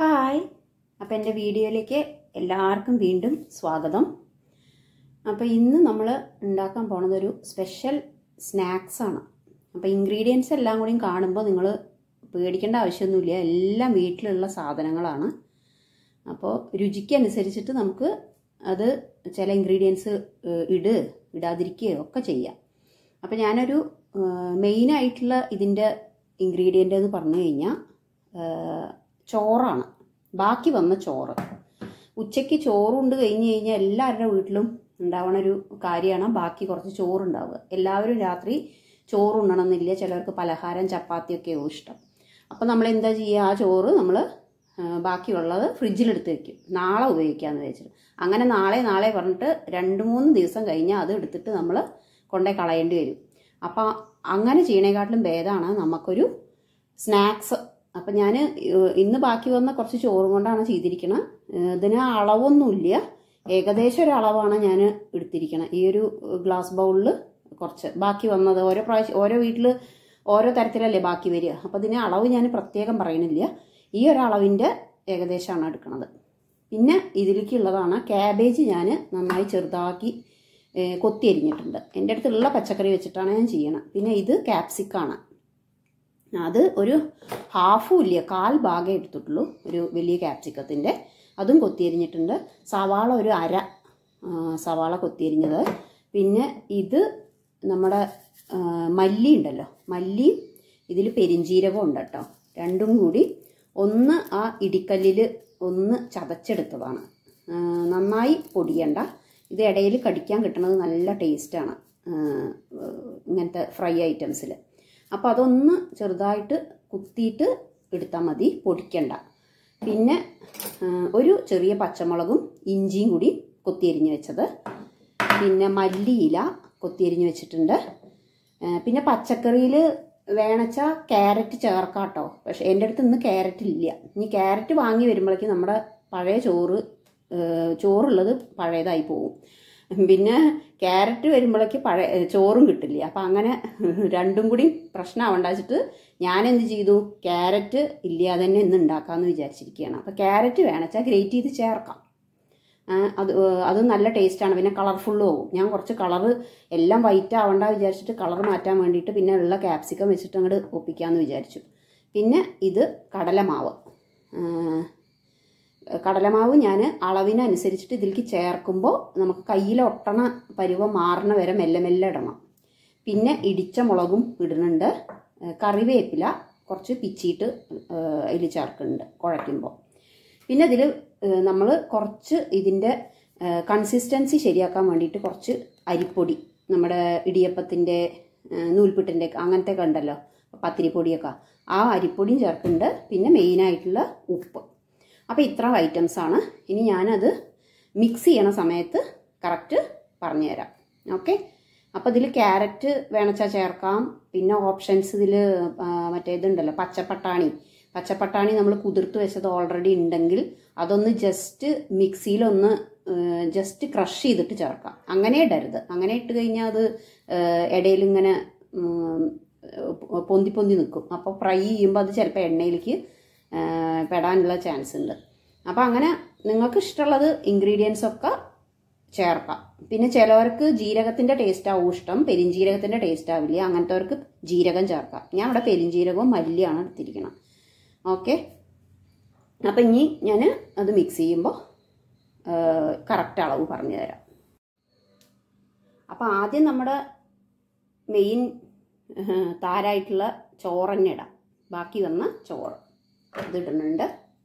Hi അപ്പോൾ എൻ്റെ വീഡിയോയിലേക്ക് എല്ലാവർക്കും വീണ്ടും സ്വാഗതം അപ്പോൾ ഇന്ന് നമ്മൾ ഉണ്ടാക്കാൻ പോണത് ഒരു സ്പെഷ്യൽ സ്നാക്സ് ആണ് അപ്പോൾ ഇൻഗ്രീഡിയൻസ് എല്ലാം കൂടിയും കാണുമ്പോൾ നിങ്ങൾ പേടിക്കേണ്ട ആവശ്യമൊന്നുമില്ല എല്ലാം വീട്ടിലുള്ള സാധനങ്ങളാണ് അപ്പോൾ രുചിക്കനുസരിച്ചിട്ട് നമുക്ക് അത് ചില ഇൻഗ്രീഡിയൻസ് ഇട് ഇടാതിരിക്കുകയോ ഒക്കെ ചെയ്യാം അപ്പോൾ ഞാനൊരു മെയിനായിട്ടുള്ള ഇതിൻ്റെ ഇൻഗ്രീഡിയൻ്റ് എന്ന് പറഞ്ഞു കഴിഞ്ഞാൽ ചോറാണ് ബാക്കി വന്ന ചോറ് ഉച്ചയ്ക്ക് ചോറുണ്ട് കഴിഞ്ഞ് കഴിഞ്ഞാൽ എല്ലാവരുടെ വീട്ടിലും ഉണ്ടാവണ ഒരു കാര്യമാണ് ബാക്കി കുറച്ച് ചോറുണ്ടാവുക എല്ലാവരും രാത്രി ചോറുണ്ണണമെന്നില്ല ചിലർക്ക് പലഹാരം ചപ്പാത്തിയൊക്കെയോ ഇഷ്ടം അപ്പോൾ നമ്മൾ എന്താ ചെയ്യുക ആ ചോറ് നമ്മൾ ബാക്കിയുള്ളത് ഫ്രിഡ്ജിലെടുത്ത് വെക്കും നാളെ ഉപയോഗിക്കാമെന്ന് വെച്ചിട്ട് അങ്ങനെ നാളെ നാളെ പറഞ്ഞിട്ട് രണ്ട് മൂന്ന് ദിവസം കഴിഞ്ഞാൽ അത് എടുത്തിട്ട് നമ്മൾ കൊണ്ടേ കളയേണ്ടി വരും അപ്പോൾ അങ്ങനെ ചെയ്യണേക്കാട്ടിലും ഭേദമാണ് നമുക്കൊരു സ്നാക്സ് അപ്പം ഞാൻ ഇന്ന് ബാക്കി വന്ന കുറച്ച് ചോറും കൊണ്ടാണ് ചെയ്തിരിക്കുന്നത് ഇതിന് അളവൊന്നുമില്ല ഏകദേശം ഒരു അളവാണ് ഞാൻ എടുത്തിരിക്കുന്നത് ഈ ഒരു ഗ്ലാസ് ബൗളിൽ കുറച്ച് ബാക്കി വന്നത് ഓരോ പ്രാവശ്യം ഓരോ വീട്ടിൽ ഓരോ തരത്തിലല്ലേ ബാക്കി വരിക അപ്പോൾ ഇതിന് അളവ് ഞാൻ പ്രത്യേകം പറയണില്ല ഈ ഒരു അളവിൻ്റെ ഏകദേശമാണ് എടുക്കുന്നത് പിന്നെ ഇതിലേക്കുള്ളതാണ് ക്യാബേജ് ഞാൻ നന്നായി ചെറുതാക്കി കൊത്തി അരിഞ്ഞിട്ടുണ്ട് എൻ്റെ അടുത്തുള്ള പച്ചക്കറി വെച്ചിട്ടാണ് ഞാൻ ചെയ്യണത് പിന്നെ ഇത് ക്യാപ്സിക്കാണ് അത് ഒരു ഹാഫും ഇല്ല കാൽ ഭാഗമേ എടുത്തിട്ടുള്ളൂ ഒരു വലിയ ക്യാപ്സിക്കത്തിൻ്റെ അതും കൊത്തിയരിഞ്ഞിട്ടുണ്ട് സവാള ഒരു അര സവാള കൊത്തിയരിഞ്ഞത് പിന്നെ ഇത് നമ്മുടെ മല്ലി ഉണ്ടല്ലോ മല്ലിയും ഇതിൽ പെരിഞ്ചീരകം ഉണ്ട് കേട്ടോ രണ്ടും കൂടി ഒന്ന് ആ ഇടിക്കല്ലിൽ ഒന്ന് ചതച്ചെടുത്തതാണ് നന്നായി പൊടിയണ്ട ഇത് ഇടയിൽ കടിക്കാൻ കിട്ടുന്നത് നല്ല ടേസ്റ്റാണ് ഇങ്ങനത്തെ ഫ്രൈ ഐറ്റംസിൽ അപ്പോൾ അതൊന്ന് ചെറുതായിട്ട് കുത്തിയിട്ട് എടുത്താൽ മതി പൊടിക്കണ്ട പിന്നെ ഒരു ചെറിയ പച്ചമുളകും ഇഞ്ചിയും കൂടി കൊത്തിയരിഞ്ഞ് വെച്ചത് പിന്നെ മല്ലിയില കൊത്തിയരിഞ്ഞ് വെച്ചിട്ടുണ്ട് പിന്നെ പച്ചക്കറിയിൽ വേണച്ചാൽ ക്യാരറ്റ് ചേർക്കാം കേട്ടോ പക്ഷേ എൻ്റെ അടുത്ത് ഇന്ന് ക്യാരറ്റ് ഇല്ല ഇനി ക്യാരറ്റ് വാങ്ങി വരുമ്പോഴേക്കും നമ്മുടെ പഴയ ചോറ് ചോറുള്ളത് പഴയതായി പോകും പിന്നെ ക്യാരറ്റ് വരുമ്പോഴേക്ക് പഴയ ചോറും കിട്ടില്ല അപ്പം അങ്ങനെ രണ്ടും കൂടി പ്രശ്നമാവണ്ട വെച്ചിട്ട് ഞാൻ എന്ത് ചെയ്തു ക്യാരറ്റ് ഇല്ലാതെ തന്നെ ഇന്ന് ഉണ്ടാക്കാമെന്ന് വിചാരിച്ചിരിക്കുകയാണ് അപ്പം ക്യാരറ്റ് വേണച്ചാൽ ഗ്രേറ്റ് ചെയ്ത് ചേർക്കാം അത് അത് നല്ല ടേസ്റ്റാണ് പിന്നെ കളർഫുള്ളും ആവും ഞാൻ കുറച്ച് കളറ് എല്ലാം വൈറ്റ് ആവണ്ട വിചാരിച്ചിട്ട് കളർ മാറ്റാൻ വേണ്ടിയിട്ട് പിന്നെ ഉള്ള ക്യാപ്സിക്കം വെച്ചിട്ട് അങ്ങോട്ട് ഒപ്പിക്കാമെന്ന് വിചാരിച്ചു പിന്നെ ഇത് കടലമാവ് കടലമാവ് ഞാൻ അളവിനനുസരിച്ചിട്ട് ഇതിലേക്ക് ചേർക്കുമ്പോൾ നമുക്ക് കയ്യിൽ ഒട്ടണ പരുവം മാറണ വരെ മെല്ലെ മെല്ലെ ഇടണം പിന്നെ ഇടിച്ച മുളകും ഇടുന്നുണ്ട് കറിവേപ്പില കുറച്ച് പിച്ചിയിട്ട് അതിൽ ചേർക്കുന്നുണ്ട് കുഴയ്ക്കുമ്പോൾ പിന്നെ ഇതിൽ നമ്മൾ കുറച്ച് ഇതിൻ്റെ കൺസിസ്റ്റൻസി ശരിയാക്കാൻ വേണ്ടിയിട്ട് കുറച്ച് അരിപ്പൊടി നമ്മുടെ ഇടിയപ്പത്തിൻ്റെ നൂൽപ്പിട്ടിൻ്റെ അങ്ങനത്തെ ഒക്കെ ഉണ്ടല്ലോ പത്തിരിപ്പൊടിയൊക്കെ ആ അരിപ്പൊടിയും ചേർക്കുന്നുണ്ട് പിന്നെ മെയിനായിട്ടുള്ള ഉപ്പ് അപ്പോൾ ഇത്ര ഐറ്റംസ് ആണ് ഇനി ഞാനത് മിക്സ് ചെയ്യണ സമയത്ത് കറക്റ്റ് പറഞ്ഞുതരാം ഓക്കെ അപ്പോൾ ഇതിൽ ക്യാരറ്റ് വേണച്ചാൽ ചേർക്കാം പിന്നെ ഓപ്ഷൻസ് ഇതിൽ മറ്റേ ഇതുണ്ടല്ലോ പച്ചപ്പട്ടാണി പച്ചപ്പട്ടാണി നമ്മൾ കുതിർത്ത് വെച്ചത് ഓൾറെഡി ഉണ്ടെങ്കിൽ അതൊന്ന് ജസ്റ്റ് മിക്സിയിലൊന്ന് ജസ്റ്റ് ക്രഷ് ചെയ്തിട്ട് ചേർക്കാം അങ്ങനെ ഇടരുത് അങ്ങനെ ഇട്ട് കഴിഞ്ഞാൽ അത് ഇടയിൽ ഇങ്ങനെ പൊന്തി പൊന്തി നിൽക്കും അപ്പോൾ ഫ്രൈ ചെയ്യുമ്പോൾ അത് ചിലപ്പോൾ എണ്ണയിലേക്ക് പെടാനുള്ള ചാൻസ് ഉണ്ട് അപ്പോൾ അങ്ങനെ നിങ്ങൾക്ക് ഇഷ്ടമുള്ളത് ഇൻഗ്രീഡിയൻസ് ഒക്കെ ചേർക്കാം പിന്നെ ചിലവർക്ക് ജീരകത്തിൻ്റെ ടേസ്റ്റ് ആവും ഇഷ്ടം പെരിഞ്ജീരകത്തിൻ്റെ ടേസ്റ്റ് ആവില്ല അങ്ങനത്തെവർക്ക് ജീരകം ചേർക്കാം ഞാൻ ഇവിടെ പെരിഞ്ജീരകവും മല്ലിയാണ് എടുത്തിരിക്കണം ഓക്കെ അപ്പം ഇനി ഞാൻ അത് മിക്സ് ചെയ്യുമ്പോൾ കറക്റ്റ് അളവ് പറഞ്ഞു തരാം അപ്പോൾ ആദ്യം നമ്മുടെ മെയിൻ താരായിട്ടുള്ള ചോറ് തന്നെ ഇടാം ബാക്കി വന്ന ചോറ് ഇതിടുന്നുണ്ട്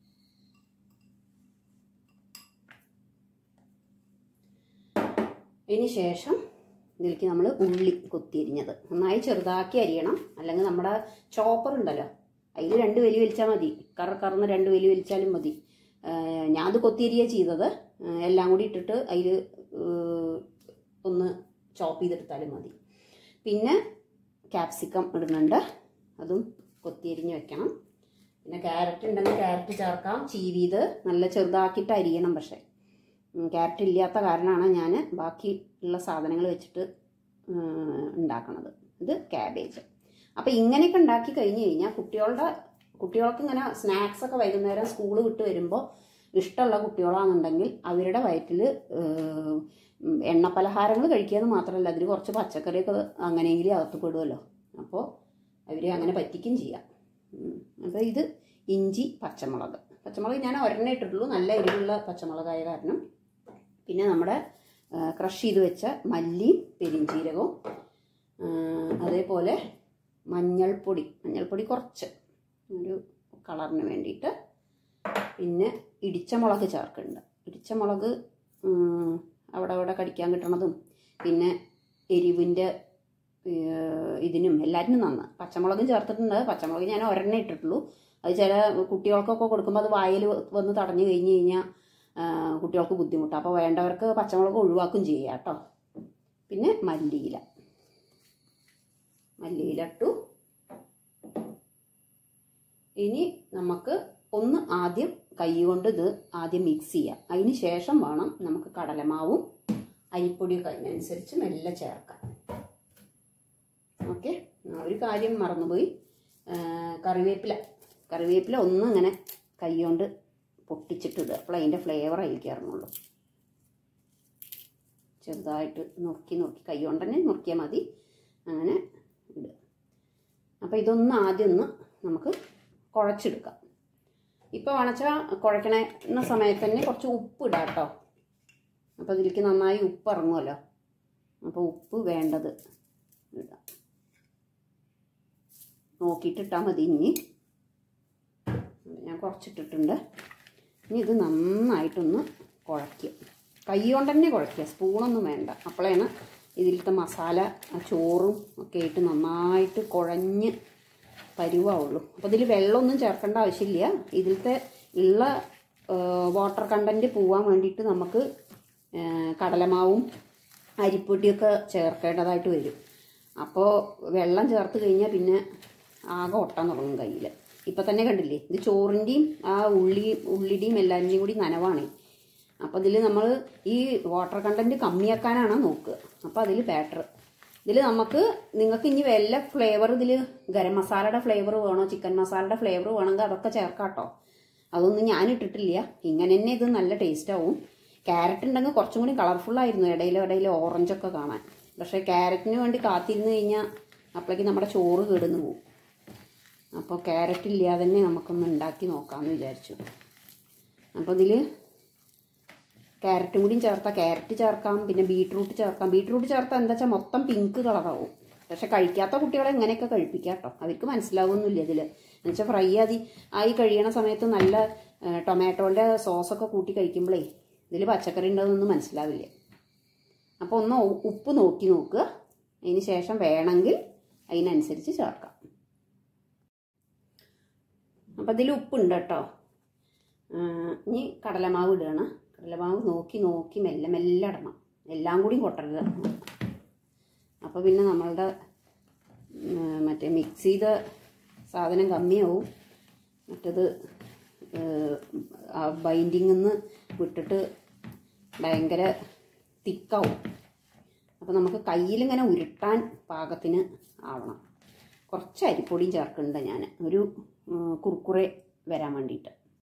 ഇതിന് ശേഷം ഇതിലേക്ക് നമ്മൾ ഉള്ളി കൊത്തിയരിഞ്ഞത് നന്നായി ചെറുതാക്കി അരിയണം അല്ലെങ്കിൽ നമ്മുടെ ചോപ്പർ ഉണ്ടല്ലോ അതിൽ രണ്ട് വലി വലിച്ചാൽ മതി കറ കറന്ന് രണ്ട് വലി വലിച്ചാലും മതി ഞാൻ അത് കൊത്തിയരിയ ചെയ്തത് എല്ലാം കൂടി ഇട്ടിട്ട് അതിൽ ഒന്ന് ചോപ്പ് ചെയ്തെടുത്താലും മതി പിന്നെ ക്യാപ്സിക്കം ഇടുന്നുണ്ട് അതും കൊത്തിയരിഞ്ഞ് വെക്കണം പിന്നെ ക്യാരറ്റ് ഉണ്ടെങ്കിൽ ക്യാരറ്റ് ചേർക്കാം ചീവിയത് നല്ല ചെറുതാക്കിയിട്ട് അരിയണം പക്ഷേ ക്യാരറ്റ് ഇല്ലാത്ത കാരണമാണ് ഞാൻ ബാക്കി ഉള്ള സാധനങ്ങൾ വെച്ചിട്ട് ഉണ്ടാക്കണത് ഇത് ക്യാബേജ് അപ്പോൾ ഇങ്ങനെയൊക്കെ ഉണ്ടാക്കി കഴിഞ്ഞ് കഴിഞ്ഞാൽ കുട്ടികളുടെ കുട്ടികൾക്ക് ഇങ്ങനെ സ്നാക്സ് ഒക്കെ വൈകുന്നേരം സ്കൂൾ വിട്ട് വരുമ്പോൾ ഇഷ്ടമുള്ള കുട്ടികളാണെന്നുണ്ടെങ്കിൽ അവരുടെ വയറ്റിൽ എണ്ണ പലഹാരങ്ങൾ കഴിക്കുക മാത്രമല്ല അതിൽ കുറച്ച് പച്ചക്കറിയൊക്കെ അങ്ങനെയെങ്കിലും അകത്ത് പെടുമല്ലോ അപ്പോൾ അവർ അങ്ങനെ പറ്റിക്കും ചെയ്യാം അപ്പോൾ ഇത് ഇഞ്ചി പച്ചമുളക് പച്ചമുളക് ഞാൻ ഒരെണ്ണേ ഇട്ടിട്ടുള്ളൂ നല്ല എരിവുള്ള പച്ചമുളകായ കാരണം പിന്നെ നമ്മുടെ ക്രഷ് ചെയ്ത് വെച്ച മല്ലിയും പെരിഞ്ചീരകവും ആ, അതേപോലെ മഞ്ഞൾപ്പൊടി മഞ്ഞൾപ്പൊടി കുറച്ച് ഒരു കളറിന് വേണ്ടിയിട്ട് പിന്നെ ഇടിച്ച മുളക് ചേർക്കുന്നുണ്ട് ഇടിച്ച മുളക് ഉം, അവിടെ അവിടെ കടിക്കാൻ കിട്ടണതും പിന്നെ എരിവിൻ്റെ ഇതിനും എല്ലാറ്റിനും നന്ന് പച്ചമുളകും ചേർത്തിട്ടുണ്ട് പച്ചമുളക് ഞാൻ ഒരെണ്ണേ ഇട്ടിട്ടുള്ളൂ അത് ചില കുട്ടികൾക്കൊക്കെ കൊടുക്കുമ്പോൾ അത് വായിൽ വന്ന് തടഞ്ഞു കഴിഞ്ഞ് കഴിഞ്ഞാൽ കുട്ടികൾക്ക് ബുദ്ധിമുട്ടാണ് അപ്പോൾ വേണ്ടവർക്ക് പച്ചമുളക് ഒഴിവാക്കും ചെയ്യാം കേട്ടോ പിന്നെ മല്ലിയില മല്ലിയില ഇട്ടു ഇനി നമുക്ക് ഒന്ന് ആദ്യം കൈ കൊണ്ട് ഇത് ആദ്യം മിക്സ് ചെയ്യാം അതിന് ശേഷം വേണം നമുക്ക് കടലമാവും അരിപ്പൊടിയൊക്കെ അതിനനുസരിച്ച് മെല്ലെ ചേർക്കാം ഓക്കെ ഒരു കാര്യം മറന്നുപോയി ആ, കറിവേപ്പില കറിവേപ്പില ഒന്നും ഇങ്ങനെ കൈ കൊണ്ട് പൊട്ടിച്ചിട്ടിടുക അപ്പോൾ അതിൻ്റെ ഫ്ലേവർ അതിലേക്ക് ഇറങ്ങുള്ളൂ ചെറുതായിട്ട് നുറുക്കി നുറുക്കി കൈ കൊണ്ട് തന്നെ നുറുക്കിയാൽ മതി അങ്ങനെ ഇടുക അപ്പോൾ ഇതൊന്ന് ആദ്യം ഒന്ന് നമുക്ക് കുഴച്ചെടുക്കാം ഇപ്പോൾ വേണച്ചാൽ കുഴക്കണ സമയത്ത് തന്നെ കുറച്ച് ഉപ്പ് ഇടാം കേട്ടോ അപ്പോൾ ഇതിലേക്ക് നന്നായി ഉപ്പ് ഇറങ്ങുമല്ലോ അപ്പോൾ ഉപ്പ് വേണ്ടത് ഇടാം നോക്കിയിട്ട് ഇട്ടാൽ മതി ഇനി ഞാൻ കുറച്ചിട്ടിട്ടുണ്ട് ഇനി ഇത് നന്നായിട്ടൊന്ന് കുഴയ്ക്കുക കൈ കൊണ്ട് തന്നെ കുഴയ്ക്കുക സ്പൂണൊന്നും വേണ്ട അപ്പോഴാണ് ഇതിലത്തെ മസാല ആ ചോറും ഒക്കെ ആയിട്ട് നന്നായിട്ട് കുഴഞ്ഞ് പരുവാവുള്ളൂ അപ്പോൾ ഇതിൽ വെള്ളമൊന്നും ചേർക്കേണ്ട ആവശ്യമില്ല ഇതിലത്തെ ഉള്ള വാട്ടർ കണ്ടൻറ്റ് പോവാൻ വേണ്ടിയിട്ട് നമുക്ക് ആ, കടലമാവും അരിപ്പൊടിയൊക്കെ ചേർക്കേണ്ടതായിട്ട് വരും അപ്പോൾ വെള്ളം ചേർത്ത് കഴിഞ്ഞാൽ പിന്നെ ആകെ ഒട്ടാൻ തുടങ്ങും കയ്യിൽ ഇപ്പം തന്നെ കണ്ടില്ലേ ഇത് ചോറിൻ്റെയും ആ ഉള്ളി ഉള്ളിയുടെയും എല്ലാവരുടെയും കൂടി നനവാണ് അപ്പോൾ ഇതിൽ നമ്മൾ ഈ വാട്ടർ കണ്ടൻറ്റ് കമ്മിയാക്കാനാണ് നോക്കുക അപ്പോൾ അതിൽ ബാറ്റർ ഇതിൽ നമുക്ക് നിങ്ങൾക്ക് ഇനി വല്ല ഫ്ലേവർ ഇതിൽ ഗരം മസാലയുടെ ഫ്ലേവർ വേണോ ചിക്കൻ മസാലയുടെ ഫ്ലേവർ വേണമെങ്കിൽ അതൊക്കെ ചേർക്കാം കേട്ടോ അതൊന്നും ഞാൻ ഇട്ടിട്ടില്ല ഇങ്ങനെ തന്നെ ഇത് നല്ല ടേസ്റ്റ് ആവും ക്യാരറ്റ് ഉണ്ടെങ്കിൽ കുറച്ചും കൂടി കളർഫുൾ ആയിരുന്നു ഇടയിൽ ഇടയിൽ ഓറഞ്ചൊക്കെ കാണാൻ പക്ഷേ ക്യാരറ്റിന് വേണ്ടി കാത്തിരുന്ന് കഴിഞ്ഞാൽ അപ്പോഴേക്ക് നമ്മുടെ ചോറ് കേടുന്നു പോകും അപ്പോൾ ക്യാരറ്റ് ഇല്ലാതെ തന്നെ നമുക്കൊന്ന് ഉണ്ടാക്കി നോക്കാമെന്ന് വിചാരിച്ചു അപ്പോൾ ഇതിൽ ക്യാരറ്റും കൂടിയും ചേർത്താൽ ക്യാരറ്റ് ചേർക്കാം പിന്നെ ബീട്രൂട്ട് ചേർക്കാം ബീട്രൂട്ട് ചേർത്താൽ എന്താ വെച്ചാൽ മൊത്തം പിങ്ക് കളറാവും പക്ഷെ കഴിക്കാത്ത കുട്ടികളെ എങ്ങനെയൊക്കെ കഴിപ്പിക്കാം കേട്ടോ അവർക്ക് മനസ്സിലാവുന്നില്ല ഇതിൽ എന്നുവെച്ചാൽ ഫ്രൈ ആതി ആയി കഴിയണ സമയത്ത് നല്ല ടൊമാറ്റോൻ്റെ സോസൊക്കെ കൂട്ടി കഴിക്കുമ്പോഴേ ഇതിൽ പച്ചക്കറി ഉണ്ടെന്നൊന്നും മനസ്സിലാവില്ല അപ്പോൾ ഒന്ന് ഉ- ഉപ്പ് നോക്കി നോക്കുക അതിന് ശേഷം വേണമെങ്കിൽ അതിനനുസരിച്ച് ചേർക്കാം അപ്പം ഇതിൽ ഉപ്പുണ്ട് കേട്ടോ ആ, ഇനി കടലമാവ് ഇടുകയാണ് കടലമാവ് നോക്കി നോക്കി മെല്ലെ മെല്ലെ ഇടണം എല്ലാം കൂടി കൊട്ടരുത് അപ്പോൾ പിന്നെ നമ്മളുടെ ഉം, മറ്റേ മിക്സ് ചെയ്ത സാധനം കമ്മിയാവും മറ്റത് ബൈൻഡിങ്ങിൽ നിന്ന് വിട്ടിട്ട് ഭയങ്കര തിക്കാവും അപ്പോൾ നമുക്ക് കയ്യിലിങ്ങനെ ഉരുട്ടാൻ പാകത്തിന് ആവണം കുറച്ച് അരിപ്പൊടിയും ചേർക്കുന്നുണ്ട് ഞാൻ ഒരു ഉം, കുർക്കുറെ വരാൻ വേണ്ടിയിട്ട്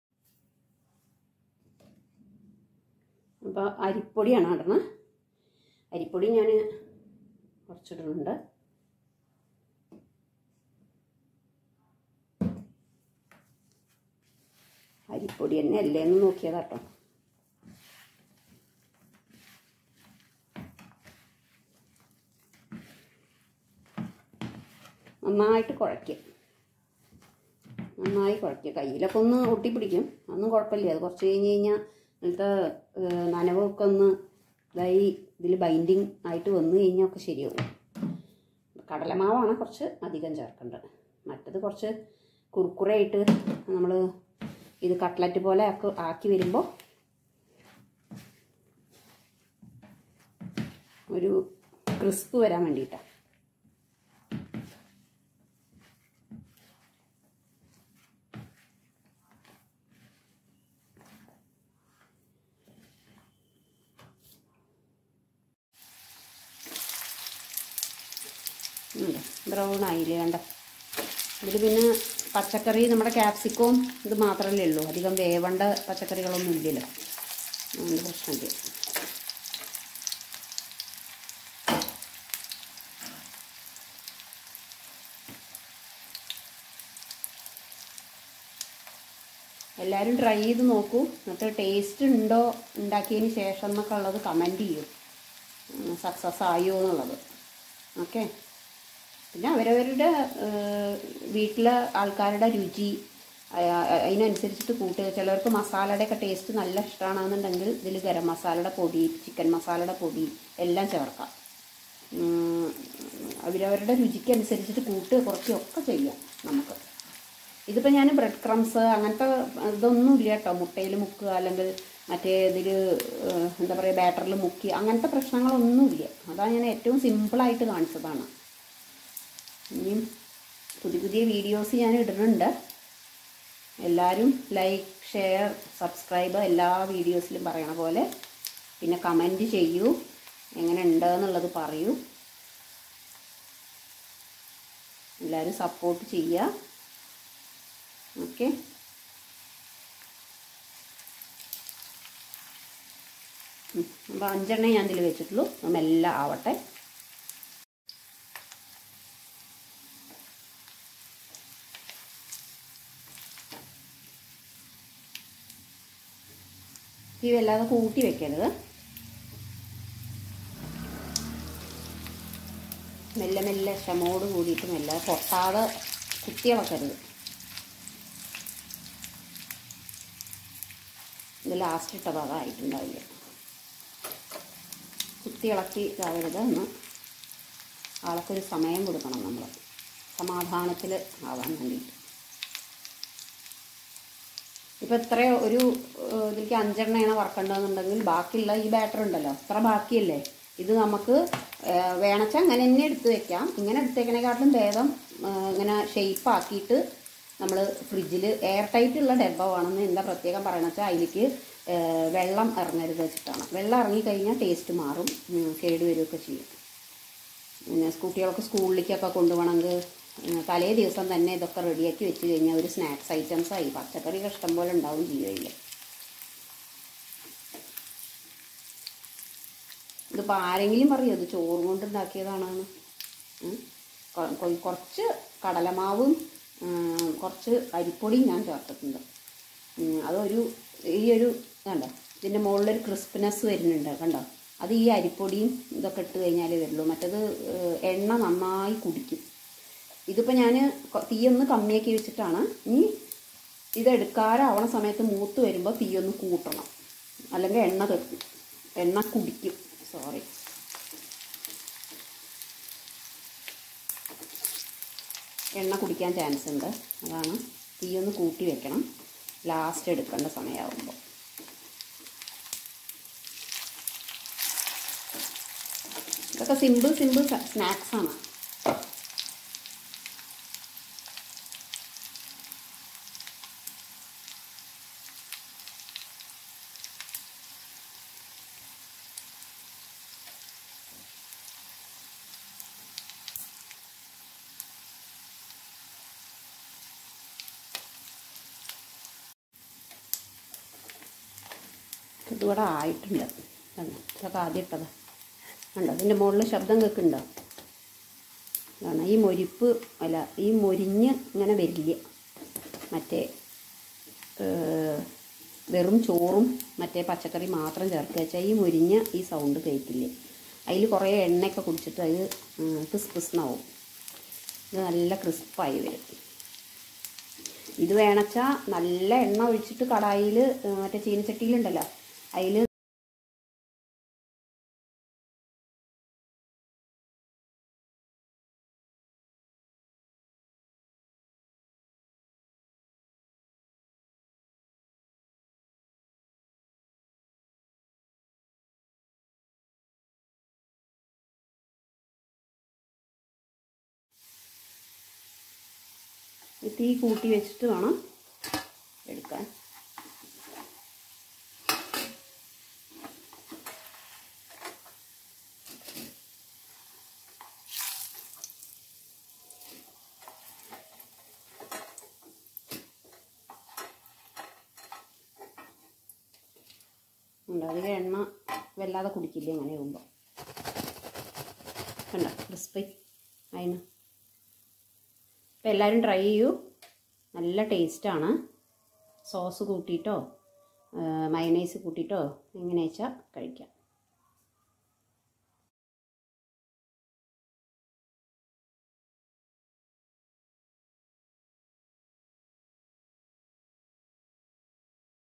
അപ്പോൾ അരിപ്പൊടിയാണ് ഇടണത് അരിപ്പൊടി ഞാൻ കുറച്ചിടുന്നുണ്ട് അരിപ്പൊടി തന്നെ അല്ലേ എന്ന് നോക്കിയതാട്ടോ നന്നായിട്ട് കുഴയ്ക്കുക നന്നായി കുഴയ്ക്കുക കയ്യിലൊക്കെ ഒന്ന് ഒട്ടിപ്പിടിക്കും അതൊന്നും കുഴപ്പമില്ല അത് കുറച്ച് കഴിഞ്ഞ് കഴിഞ്ഞാൽ അതിലത്തെ ഏഹ്, നനവൊക്കെ ഒന്ന് ഇതായി ഇതിൽ ബൈൻഡിങ് ആയിട്ട് വന്നു കഴിഞ്ഞാൽ ഒക്കെ ശരിയാവും കടലമാവാണ് കുറച്ച് അധികം ചേർക്കേണ്ടത് മറ്റത് കുറച്ച് കുറുക്കുറയായിട്ട് നമ്മൾ ഇത് കട്ട്ലറ്റ് പോലെ ആക്കി ആക്കി വരുമ്പോൾ ഒരു ക്രിസ്പ് വരാൻ വേണ്ടിയിട്ടാണ് ബ്രൗൺ ആയില്ലേ കണ്ട ഇതിൽ പിന്നെ പച്ചക്കറി നമ്മുടെ ക്യാപ്സിക്കവും ഇത് മാത്രമല്ലേ ഉള്ളൂ അധികം വേവണ്ട പച്ചക്കറികളൊന്നും ഇല്ലല്ലോ അതുകൊണ്ട് പ്രശ്നമില്ല എല്ലാവരും ട്രൈ ചെയ്ത് നോക്കൂ എന്നിട്ട് ടേസ്റ്റ് ഉണ്ടോ ഉണ്ടാക്കിയതിന് ശേഷം എന്നൊക്കെ ഉള്ളത് കമൻറ്റ് ചെയ്യും സക്സസ് ആയോ എന്നുള്ളത് ഓക്കെ പിന്നെ അവരവരുടെ ഏഹ്, വീട്ടിലെ ആൾക്കാരുടെ രുചി അയ- അതിനനുസരിച്ചിട്ട് കൂട്ടുക ചിലർക്ക് മസാലയുടെ ഒക്കെ ടേസ്റ്റ് നല്ല ഇഷ്ടമാണെന്നുണ്ടെങ്കിൽ ഇതിൽ ഗരം മസാലയുടെ പൊടി ചിക്കൻ മസാലയുടെ പൊടി എല്ലാം ചേർക്കാം ഉം, അവരവരുടെ രുചിക്ക് അനുസരിച്ചിട്ട് കൂട്ടുക കുറയ്ക്കുകയൊക്കെ ചെയ്യാം നമുക്ക് ഇതിപ്പോൾ ഞാൻ ബ്രെഡ് ക്രംസ് അങ്ങനത്തെ ഇതൊന്നും ഇല്ല കേട്ടോ മുട്ടയിൽ മുക്കുക അല്ലെങ്കിൽ മറ്റേ ഇതിൽ എന്താ പറയുക ബാറ്ററിൽ മുക്കി അങ്ങനത്തെ പ്രശ്നങ്ങളൊന്നുമില്ല അതാണ് ഞാൻ ഏറ്റവും സിമ്പിളായിട്ട് കാണിച്ചതാണ് ഇനിയും പുതിയ പുതിയ വീഡിയോസ് ഞാൻ ഇടുന്നുണ്ട് എല്ലാവരും ലൈക്ക് ഷെയർ സബ്സ്ക്രൈബ് എല്ലാ വീഡിയോസിലും പറയണ പോലെ പിന്നെ കമൻറ്റ് ചെയ്യൂ എങ്ങനെ ഉണ്ട് എന്നുള്ളത് പറയൂ എല്ലാവരും സപ്പോർട്ട് ചെയ്യുക ഓക്കെ അപ്പോൾ അഞ്ചെണ്ണേ ഞാൻ ഇതിൽ വെച്ചിട്ടുള്ളൂ എല്ലാം ആവട്ടെ തീ വല്ലാതെ കൂട്ടി വെക്കരുത് മെല്ലെ മെല്ലെ ക്ഷമോട് കൂടിയിട്ട് മെല്ലെ പൊട്ടാതെ കുത്തിയിളക്കരുത് ഇത് ലാസ്റ്റ് ഇട്ട ഭാഗം ആയിട്ടുണ്ടാവില്ല കുത്തി ഇളക്കി ഇതാവരുത് ഒന്ന് ആൾക്കൊരു സമയം കൊടുക്കണം നമ്മൾ സമാധാനത്തിൽ ആവാൻ വേണ്ടിയിട്ട് ഇപ്പം ഇത്ര ഒരു ഏഹ്, ഇതിലേക്ക് അഞ്ചെണ്ണയാണ് വറക്കേണ്ടതെന്നുണ്ടെങ്കിൽ ബാക്കിയുള്ള ഈ ബാറ്റർ ഉണ്ടല്ലോ ഇത്ര ബാക്കിയല്ലേ ഇത് നമുക്ക് ഏഹ്, വേണച്ചാൽ അങ്ങനെ തന്നെ എടുത്ത് വെക്കാം ഇങ്ങനെ എടുത്തേക്കണേക്കാട്ടിലും ഭേദം ഏഹ്, ഇങ്ങനെ ഷേപ്പ് ആക്കിയിട്ട് നമ്മൾ ഫ്രിഡ്ജിൽ എയർ ടൈറ്റ് ഉള്ള ഡബ്ബ വേണമെന്ന് എന്താ പ്രത്യേകം പറയണ വെച്ചാൽ അതിലേക്ക് ഏഹ്, വെള്ളം ഇറങ്ങരുത് വെച്ചിട്ടാണ് വെള്ളം ഇറങ്ങിക്കഴിഞ്ഞാൽ ടേസ്റ്റ് മാറും ഉം, കേട് വരികയൊക്കെ ചെയ്യും പിന്നെ കുട്ടികൾക്ക് സ്കൂളിലേക്കൊക്കെ കൊണ്ടുപോകണമെങ്കിൽ ഉം, തലേ ദിവസം തന്നെ ഇതൊക്കെ റെഡിയാക്കി വെച്ച് കഴിഞ്ഞാൽ ഒരു സ്നാക്സ് ഐറ്റംസ് ആയി പച്ചക്കറികൾ ഇഷ്ടം പോലെ ഉണ്ടാവും ചെയ്യുകയില്ല ഇതിപ്പോൾ ആരെങ്കിലും പറയും ഇത് ചോറ് കൊണ്ട് ഉണ്ടാക്കിയതാണെന്ന് ഉം. കൊ- കൊ- കുറച്ച് കടലമാവും ഉം, കുറച്ച് അരിപ്പൊടിയും ഞാൻ ചേർത്തിട്ടുണ്ട് ഉം, അതൊരു ഈ ഒരു കണ്ടോ ഇതിൻ്റെ മുകളിലൊരു ക്രിസ്പിനെസ് വരുന്നുണ്ട് കണ്ടോ അത് ഈ അരിപ്പൊടിയും ഇതൊക്കെ ഇട്ട് കഴിഞ്ഞാലേ വരുള്ളൂ മറ്റത് ഏഹ്, എണ്ണ നന്നായി കുടിക്കും ഇതിപ്പോൾ ഞാൻ തീയൊന്ന് കമ്മിയാക്കി വെച്ചിട്ടാണ് ഇനി ഇതെടുക്കാറാവണ സമയത്ത് മൂത്ത് വരുമ്പോൾ തീയൊന്ന് കൂട്ടണം അല്ലെങ്കിൽ എണ്ണ തെക്കും എണ്ണ കുടിക്കും സോറി എണ്ണ കുടിക്കാൻ ചാൻസ് ഉണ്ട് അതാണ് തീയൊന്ന് കൂട്ടി വെക്കണം ലാസ്റ്റ് എടുക്കേണ്ട സമയമാകുമ്പോൾ ഇതൊക്കെ സിമ്പിൾ സിമ്പിൾ സ്നാക്സ് ആണ് ഇതിവിടെ ആയിട്ടുണ്ട് കണ്ടോ? ഇതൊക്കെ ആദ്യം ഇട്ടതാ കണ്ടോ ഇതിൻ്റെ മുകളിൽ ശബ്ദം കേൾക്കുന്നുണ്ടോ അതാണ് ഈ മൊരിപ്പ് അല്ല ഈ മൊരിഞ്ഞ് ഇങ്ങനെ വരില്ല മറ്റേ ഏഹ്, വെറും ചോറും മറ്റേ പച്ചക്കറി മാത്രം ചേർക്കുക വെച്ചാൽ ഈ മൊരിഞ്ഞ ഈ സൗണ്ട് കേൾക്കില്ലേ അതിൽ കുറേ എണ്ണയൊക്കെ കുടിച്ചിട്ട് അത് ക്രിസ് ക്രിസ്നാവും ഇത് നല്ല ക്രിസ്പായി വരും ഇത് വേണച്ചാൽ നല്ല എണ്ണ ഒഴിച്ചിട്ട് കടായിൽ മറ്റേ ചീനച്ചട്ടിയിലുണ്ടല്ലോ അതിൽ തീ കൂട്ടി വെച്ചിട്ട് വേണം എടുക്കാൻ ഉണ്ട് അധികം എണ്ണ വല്ലാതെ കുടിക്കില്ല അങ്ങനെ ആകുമ്പോൾ കണ്ട ക്രിസ്പി അതിന് അപ്പോൾ എല്ലാവരും ട്രൈ ചെയ്യൂ നല്ല ടേസ്റ്റാണ് സോസ് കൂട്ടിയിട്ടോ മയനൈസ് കൂട്ടിയിട്ടോ എങ്ങനെ വെച്ചാൽ കഴിക്കാം